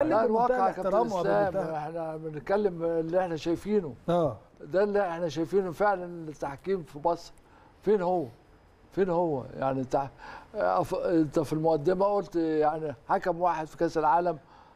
لا الواقع يا كابتن الاحترام اسلام وبمنتهى- احنا بنتكلم اللي احنا شايفينه اه ده اللي احنا شايفينه فعلا التحكيم في مصر فين هو فين هو يعني انت أف- انت في المقدمه قلت يعني حكم واحد في كاس العالم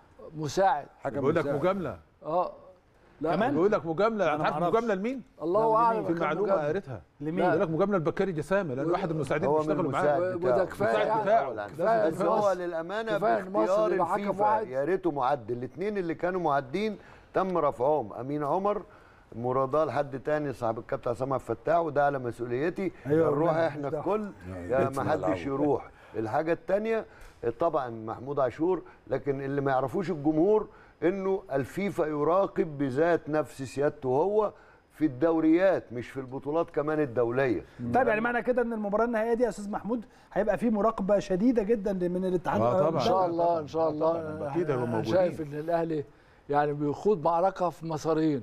مساعد حكم بيقول لك مساعد. مجامله اه لا كمان؟ بيقول لك مجامله أنا عارف معرفش. مجامله لمين؟ الله اعلم في كان معلومه مجامل. قريتها لمين؟ بيقول لك مجامله لبكاري جسامه لان واحد من المساعدين هو من بيشتغلوا معاه المساعد وده بتاعه. كفايه مساعد يعني بتاعه. كفايه بس إن هو مصر- للامانه كفاية إن مصر باختيار يبقى حكم الفيفا واحد. يا ريته معدل الاثنين اللي كانوا معدين تم رفعهم امين عمر مراداه لحد تاني صاحب الكابتن عصام عبد الفتاح وده على مسؤوليتي أيوة، نروح والله احنا مش دعوة. الكل يعني يا بيت ما في حدش ملعبه. يروح الحاجه الثانيه طبعا محمود عاشور لكن اللي ما يعرفوش الجمهور انه الفيفا يراقب بذات نفس سيادته هو في الدوريات مش في البطولات كمان الدوليه طيب يعني معنى كده ان المباراه النهائيه دي يا استاذ محمود هيبقى في مراقبه شديده جدا من الاتحاد آه طبعاً. ان شاء الله طبعاً. ان شاء الله طبعاً. أكيد هيبقوا أنا موجودين. شايف ان الاهلي يعني بيخوض معركه في مسارين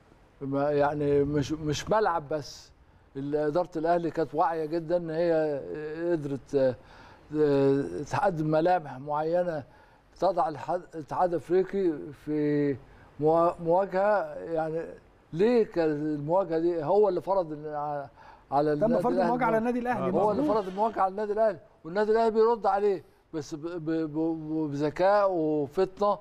ما- يعني مش مش ملعب بس اداره الاهلي كانت واعيه جدا ان هي قدرت آه، آه، تقدم ملامح معينه تضع الح- الاتحاد الافريقي في موا- مواجهه يعني ليه كانت المواجهه دي هو اللي فرض ال- على تم النادي فرض الأهلي المواجهه على النادي الاهلي هو اللي مظبوط. فرض المواجهه على النادي الاهلي والنادي الاهلي بيرد عليه بس ب- ب- ب- بذكاء وفطنه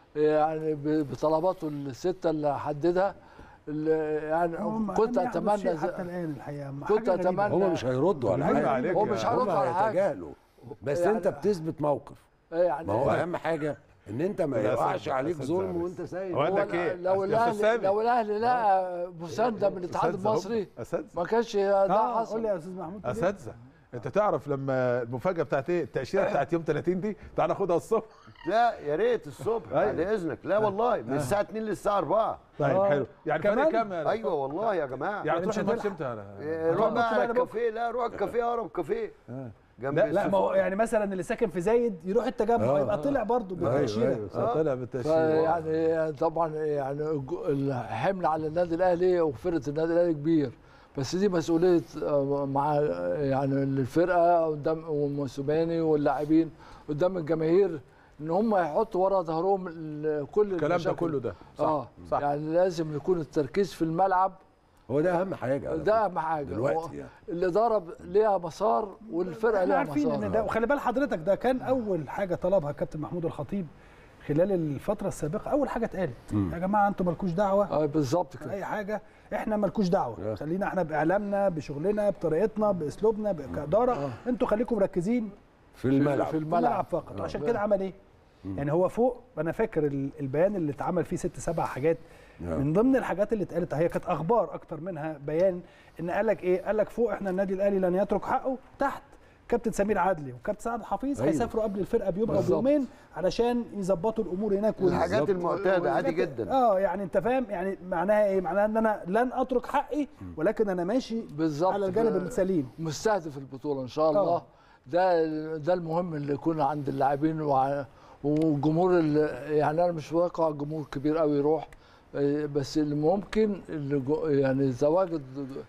يعني ب- بطلباته السته اللي حددها اللي يعني هم كنت لم يحدث اتمنى شيء زي- حتى الان الحقيقه كنت حاجة غريبة. أتمنى- هم مش هيردوا على بالله حاجه عليك هو يا- مش هيردوا هم على حاجه هيتجاهلوا بس يعني- انت بتثبت موقف يعني ما هو اهم حاجه ان انت ما لا، يقعش أساتذة- عليك أساتذة ظلم بس. وانت سايب هو هو عندك ايه؟ لو يا أستاذ الاهلي سامي. لو الاهلي لقى مسانده من الاتحاد أساتذة هم. المصري اساتذه ما كانش ده اه حصل قول لي يا استاذ محمود كده. اساتذه انت تعرف لما المفاجاه بتاعت ايه التاشيره بتاعت يوم 30 دي تعال ناخدها الصبح لا يا ريت الصبح أيوة. بعد اذنك لا والله من الساعه 2 للساعه 4 طيب آه. حلو يعني كمان؟ فرق كام يا- ايوه والله يا جماعه يعني تروح مش الماتش هتلحق. امتى أنا- إيه، روح هنروح بقى على بقى بكرة. الكافيه لا روح الكافيه اقرب كافيه جنب لا، لا ما هو السفارة. يعني مثلا اللي ساكن في زايد يروح التجمع آه. يبقى طلع برضه بالتاشيره ايوه طلع بالتاشيره فيعني طبعا يعني الج- الحمل على النادي الاهلي وفرقه النادي الاهلي كبير بس دي مسؤوليه آه، مع يعني الفرقه قدام وموسوماني واللاعبين قدام الجماهير ان هم يحطوا ورا ظهرهم ال- كل الكلام ده المشاكل. كله ده صح اه صح. يعني لازم يكون التركيز في الملعب هو ده اهم حاجه على ده فكرة. اهم حاجه دلوقتي هو يعني. الاداره ب- ليها مسار والفرقه احنا ليها عارفين ان مسار ده وخلي بال حضرتك ده كان اول حاجه طلبها كابتن محمود الخطيب خلال الفتره السابقه اول حاجه اتقالت يا جماعه انتوا مالكوش دعوه آه بالظبط كده اي حاجه احنا مالكوش دعوه خلينا احنا باعلامنا بشغلنا بطريقتنا باسلوبنا ب- كاداره انتوا خليكم مركزين في الملعب في في الملعب الملعب فقط وعشان كده عمل ايه يعني هو فوق انا فاكر ال- البيان اللي اتعمل فيه ست سبع حاجات نعم. من ضمن الحاجات اللي اتقالت هي كانت اخبار اكتر منها بيان ان قال لك ايه قال لك فوق احنا النادي الاهلي لن يترك حقه تحت كابتن سمير عدلي وكابتن سعد حفيظ أيوة. هيسافروا قبل الفرقه بيوم او بالظبط. بيومين علشان يظبطوا الامور هناك الحاجات بالظبط. المعتاده عادي لكن- جدا اه يعني انت فاهم يعني معناها ايه معناها ان انا لن اترك حقي ولكن انا ماشي بالظبط على الجانب كده. السليم مستهدف البطوله ان شاء الله آه. ده ده المهم اللي يكون عند اللاعبين وع- وجمهور ال- يعني انا مش واقع جمهور كبير قوي يروح آه، بس اللي ممكن اللي جو- يعني تواجد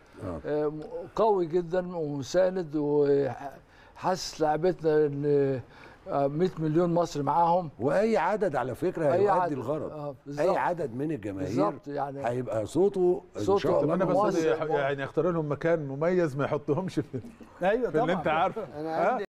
آه، قوي جدا ومساند وحاسس لعبتنا ان آه، 100 مليون مصري معاهم واي عدد على فكره أي هيؤدي عدد. الغرض آه، بالظبط. اي عدد من الجماهير بالظبط يعني هيبقى صوته ان صوته شاء الله انا بس مؤثر. يعني يختار لهم مكان مميز ما يحطهمش في ايوه في اللي طبعا انت عارفه انا ها؟ عندي